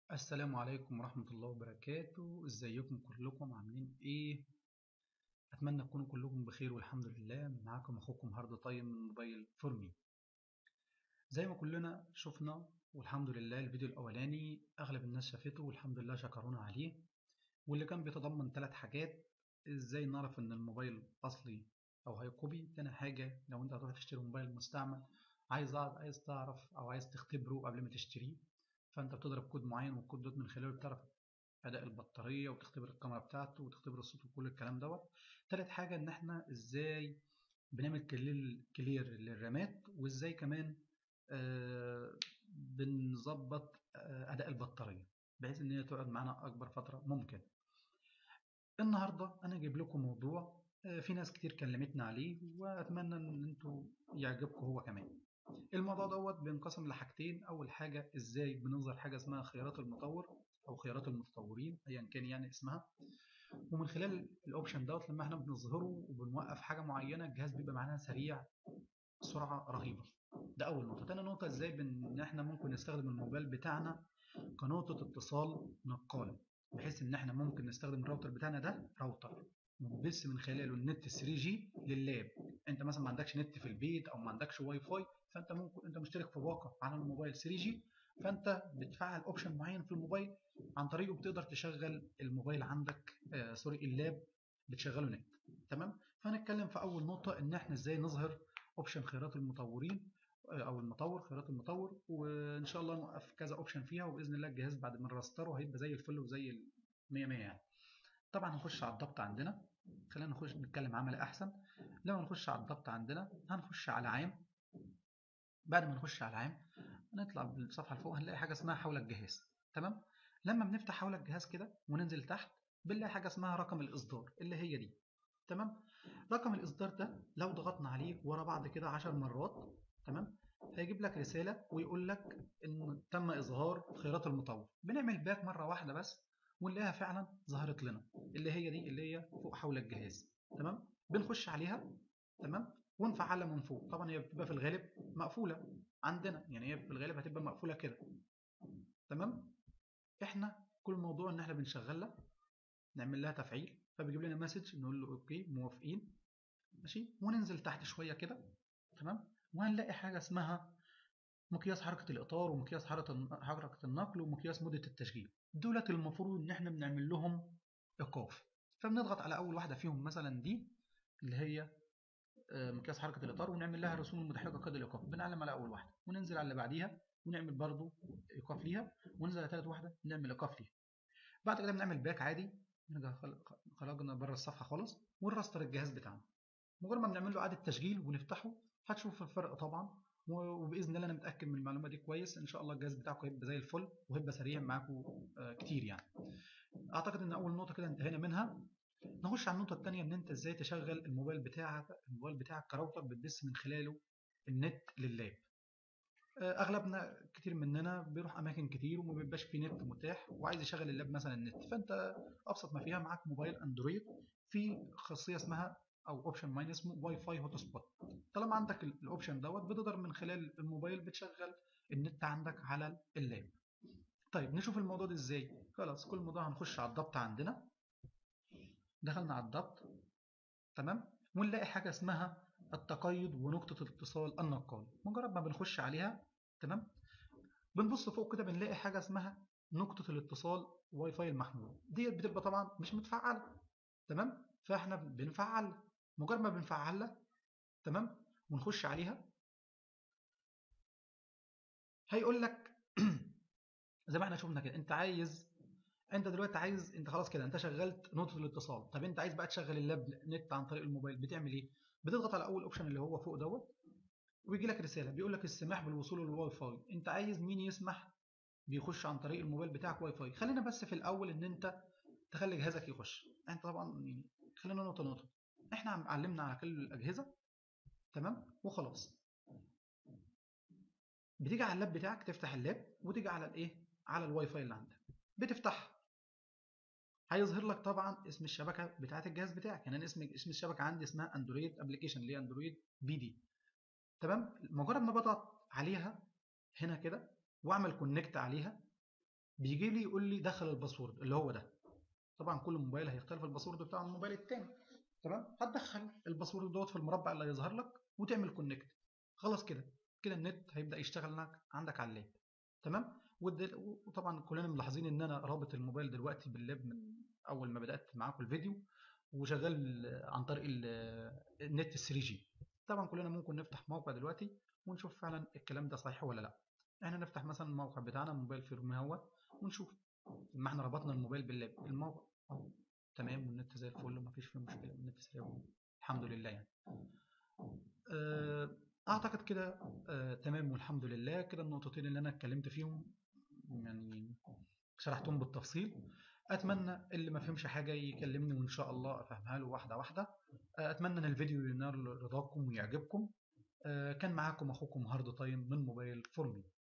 السلام عليكم ورحمة الله وبركاته ازيكم كلكم عاملين ايه اتمنى تكونوا كلكم بخير والحمد لله معاكم اخوكم هارد طيب من موبايل فورمي زي ما كلنا شفنا والحمد لله الفيديو الاولاني اغلب الناس شافته والحمد لله شكرونا عليه واللي كان بيتضمن ثلاث حاجات ازاي نعرف ان الموبايل اصلي او هاي كوبي تاني حاجة لو انت هتروح تشتري موبايل مستعمل عايز عايز تعرف او عايز تختبره قبل ما تشتريه فانت بتضرب كود معين والكود دوت من خلاله بتعرف اداء البطاريه وتختبر الكاميرا بتاعته وتختبر الصوت وكل الكلام دوت تالت حاجه ان احنا ازاي بنعمل كلير للرامات وازاي كمان آه بنظبط آه اداء البطاريه بحيث ان هي تقعد معانا اكبر فتره ممكن النهارده انا جايب لكم موضوع آه في ناس كتير كلمتنا عليه واتمنى ان انتوا يعجبكم هو كمان الموضوع دوت بينقسم لحاجتين اول حاجه ازاي بنظهر حاجه اسمها خيارات المطور او خيارات المتطورين ايا كان يعني اسمها ومن خلال الاوبشن دوت لما احنا بنظهره وبنوقف حاجه معينه الجهاز بيبقى معانا سريع سرعه رهيبه ده اول نقطه تاني نقطه ازاي ان احنا ممكن نستخدم الموبايل بتاعنا كنقطه اتصال نقاله بحيث ان احنا ممكن نستخدم الراوتر بتاعنا ده راوتر ونبث من خلاله النت 3 جي لللاب انت مثلا ما عندكش نت في البيت او ما عندكش واي فاي فانت ممكن انت مشترك في باقه على الموبايل 3 جي فانت بتفعل اوبشن معين في الموبايل عن طريقه بتقدر تشغل الموبايل عندك آه سوري اللاب بتشغله نت تمام فهنتكلم في اول نقطه ان احنا ازاي نظهر اوبشن خيارات المطورين او المطور خيارات المطور وان شاء الله نوقف كذا اوبشن فيها وباذن الله الجهاز بعد ما نرستره هيبقى زي الفل وزي ال 100 100 يعني طبعا هنخش على الضبط عندنا خلينا نخش نتكلم عملي احسن لما نخش على الضبط عندنا هنخش على عام بعد ما نخش على عام نطلع بالصفحه لفوق هنلاقي حاجه اسمها حول الجهاز تمام لما بنفتح حول الجهاز كده وننزل تحت بنلاقي حاجه اسمها رقم الاصدار اللي هي دي تمام رقم الاصدار ده لو ضغطنا عليه ورا بعض كده 10 مرات تمام هيجيب لك رساله ويقول لك ان تم اظهار خيارات المطور بنعمل باك مره واحده بس ونلاقيها فعلا ظهرت لنا اللي هي دي اللي هي فوق حول الجهاز تمام بنخش عليها تمام ونفعلها من فوق طبعا هي بتبقى في الغالب مقفوله عندنا يعني هي في الغالب هتبقى مقفوله كده تمام احنا كل موضوع ان احنا بنشغلها نعمل لها تفعيل فبيجيب لنا مسج نقول له اوكي موافقين ماشي وننزل تحت شويه كده تمام وهنلاقي حاجه اسمها مقياس حركه الاطار ومقياس حركه النقل ومقياس مده التشغيل دولت المفروض ان احنا بنعمل لهم ايقاف فبنضغط على اول واحده فيهم مثلا دي اللي هي مقياس حركه الاطار ونعمل لها رسوم المتحركه قيد الايقاف بنعلم على اول واحده وننزل على اللي بعديها ونعمل برضو ايقاف ليها وننزل على ثالث واحده نعمل ايقاف ليها بعد كده بنعمل باك عادي نرجع خرجنا بره الصفحه خالص ونرستر الجهاز بتاعنا مجرد ما بنعمل له اعاده تشغيل ونفتحه هتشوف الفرق طبعا وباذن الله انا متاكد من المعلومه دي كويس ان شاء الله الجهاز بتاعكم هيبقى زي الفل وهيبقى سريع معاكم كتير يعني اعتقد ان اول نقطه كده انتهينا منها نخش على النقطه الثانيه ان انت ازاي تشغل الموبايل بتاعك الموبايل بتاعك كراوتر بتبث من خلاله النت لللاب اغلبنا كتير مننا بيروح اماكن كتير وما بيبقاش في نت متاح وعايز يشغل اللاب مثلا النت فانت ابسط ما فيها معاك موبايل اندرويد في خاصيه اسمها او اوبشن معين اسمه واي فاي هوت سبوت طالما عندك الاوبشن دوت بتقدر من خلال الموبايل بتشغل النت عندك على اللاب طيب نشوف الموضوع ده ازاي خلاص كل موضوع هنخش على الضبط عندنا دخلنا على الضبط تمام ونلاقي حاجه اسمها التقيد ونقطه الاتصال النقال مجرد ما بنخش عليها تمام بنبص فوق كده بنلاقي حاجه اسمها نقطه الاتصال واي فاي المحمول ديت بتبقى طبعا مش متفعله تمام فاحنا بنفعل مجرد ما بنفعلها تمام ونخش عليها هيقول لك زي ما احنا شفنا كده انت عايز انت دلوقتي عايز انت خلاص كده انت شغلت نقطه الاتصال طب انت عايز بقى تشغل اللاب نت عن طريق الموبايل بتعمل ايه بتضغط على اول اوبشن اللي هو فوق دوت ويجي لك رساله بيقول لك السماح بالوصول للواي فاي انت عايز مين يسمح بيخش عن طريق الموبايل بتاعك واي فاي خلينا بس في الاول ان انت تخلي جهازك يخش انت طبعا يعني خلينا نقطه نقطه احنا علمنا على كل الاجهزه تمام وخلاص بتيجي على اللاب بتاعك تفتح اللاب وتيجي على الايه على الواي فاي اللي عندك بتفتحها هيظهر لك طبعا اسم الشبكه بتاعه الجهاز بتاعك يعني انا اسم اسم الشبكه عندي اسمها اندرويد ابلكيشن اللي هي اندرويد بي دي تمام مجرد ما بضغط عليها هنا كده واعمل كونكت عليها بيجي لي يقول لي دخل الباسورد اللي هو ده طبعا كل موبايل هيختلف الباسورد بتاع الموبايل التاني تمام هتدخل الباسورد دوت في المربع اللي هيظهر لك وتعمل كونكت خلاص كده كده النت هيبدا يشتغل عندك على اللاب تمام وطبعا كلنا ملاحظين ان انا رابط الموبايل دلوقتي باللاب من اول ما بدات معاكم الفيديو وشغال عن طريق النت 3 جي طبعا كلنا ممكن نفتح موقع دلوقتي ونشوف فعلا الكلام ده صحيح ولا لا احنا نفتح مثلا الموقع بتاعنا موبايل فيرمي هو ونشوف ما احنا ربطنا الموبايل باللاب الموقع اهو تمام والنت زي الفل ومفيش فيه مشكله والنت سريع الحمد لله يعني اعتقد كده آه تمام والحمد لله كده النقطتين اللي انا اتكلمت فيهم يعني شرحتهم بالتفصيل اتمنى اللي ما فهمش حاجه يكلمني وان شاء الله افهمها له واحده واحده اتمنى ان الفيديو ينال رضاكم ويعجبكم كان معاكم اخوكم هارد تايم من موبايل فورمي